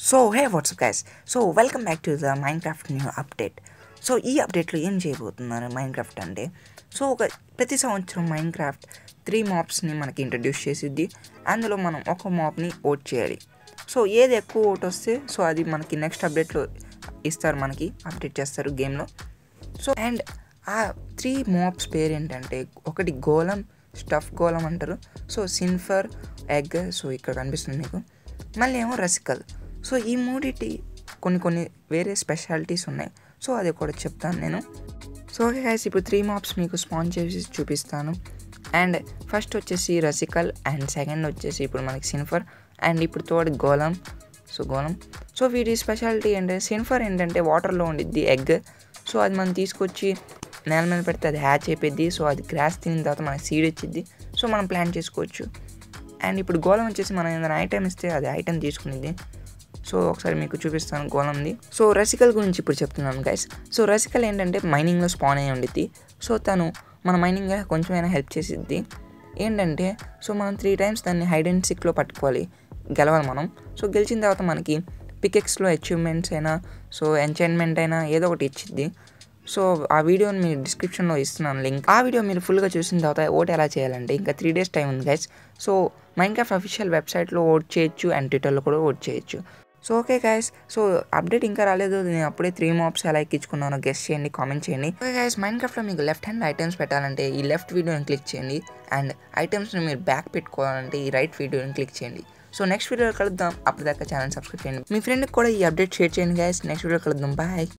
so hey what's up guys so welcome back to the Minecraft new update so ఈ అప్డేట్లో ఏం చేయబోతున్నారు mind craft అంటే so ఒక ప్రతి సంవత్సరం మైండ్ క్రాఫ్ట్ త్రీ మాప్స్ని మనకి ఇంట్రడ్యూస్ చేసిద్ది అందులో మనం ఒక మాప్ని ఓట్ చేయాలి సో ఏది ఎక్కువ ఓట్ వస్తే సో అది మనకి నెక్స్ట్ అప్డేట్లో ఇస్తారు మనకి అప్డేట్ చేస్తారు గేమ్లో సో అండ్ ఆ త్రీ మోప్స్ పేరు ఏంటంటే ఒకటి గోళం స్టఫ్ గోళం అంటారు సో సిన్ఫర్ ఎగ్ సో ఇక్కడ కనిపిస్తుంది మీకు మళ్ళీ ఏమో రసికల్ సో ఈ మూడిటి కొన్ని కొన్ని వేరే స్పెషాలిటీస్ ఉన్నాయి సో అది కూడా చెప్తాను నేను సో ఓకే గైస్ ఇప్పుడు త్రీ మాప్స్ మీకు స్పాన్ చేసి చూపిస్తాను అండ్ ఫస్ట్ వచ్చేసి రసికల్ అండ్ సెకండ్ వచ్చేసి ఇప్పుడు మనకి సిన్ఫర్ అండ్ ఇప్పుడు తోడు గోళం సో గోళం సో వీటి స్పెషాలిటీ ఏంటంటే సిన్ఫర్ ఏంటంటే వాటర్లో ఉండిద్ది ఎగ్ సో అది మనం తీసుకొచ్చి నేల మీద పెడితే అది హ్యాచ్ అయిపోద్ది సో అది గ్రాస్ తినిన తర్వాత మనకి సీడ్ వచ్చింది సో మనం ప్లాన్ చేసుకోవచ్చు అండ్ ఇప్పుడు గోళం వచ్చేసి మనం ఏదైనా ఐటెం ఇస్తే అది ఐటెం తీసుకునేది సో ఒకసారి మీకు చూపిస్తాను గోళంది సో రసికల్ గురించి ఇప్పుడు చెప్తున్నాను గైస్ సో రసికల్ ఏంటంటే మైనింగ్లో స్పాన్ అయి ఉండిద్ది సో తను మన మైనింగ్ కొంచెమైనా హెల్ప్ చేసిద్ది ఏంటంటే సో మనం త్రీ టైమ్స్ దాన్ని హైడ్ అండ్ సిక్లో పట్టుకోవాలి గెలవాలి మనం సో గెలిచిన తర్వాత మనకి పికెక్స్లో అచీవ్మెంట్స్ అయినా సో ఎంచైన్మెంట్ అయినా ఏదో ఒకటి ఇచ్చిద్ది సో ఆ వీడియోని మీరు డిస్క్రిప్షన్లో ఇస్తున్నాను లింక్ ఆ వీడియో మీరు ఫుల్గా చూసిన తర్వాత ఓట్ ఎలా చేయాలంటే ఇంకా త్రీ డేస్ టైం ఉంది గైస్ సో మైన్క్రాఫ్ట్ అఫీషియల్ వెబ్సైట్లో ఓట్ చేయొచ్చు అండ్ ట్విట్టర్లో కూడా ఓట్ చేయొచ్చు so okay guys so update ఇంకా రాలేదు నేను అప్పుడే త్రీ మాప్స్ ఎలా ఎక్కించుకున్నానో గెస్ట్ చేయండి కామెంట్ చేయండి ఓకే గైస్ మైండ్ క్రాఫ్ట్లో మీకు లెఫ్ట్ హ్యాండ్ ఐటమ్స్ పెట్టాలంటే ఈ లెఫ్ట్ వీడియోని క్లిక్ చేయండి అండ్ ఐటమ్స్ని మీరు బ్యాక్ పెట్టుకోవాలంటే ఈ రైట్ వీడియోని క్లిక్ చేయండి సో నెక్స్ట్ వీడియో కలుద్దాం అప్పటిదాకా ఛానల్ సబ్స్క్రైబ్ చేయండి మీ ఫ్రెండ్కి కూడా ఈ అప్డేట్ షేర్ చేయండి గైస్ నెక్స్ట్ వీడియో కలుద్దాం బాయ్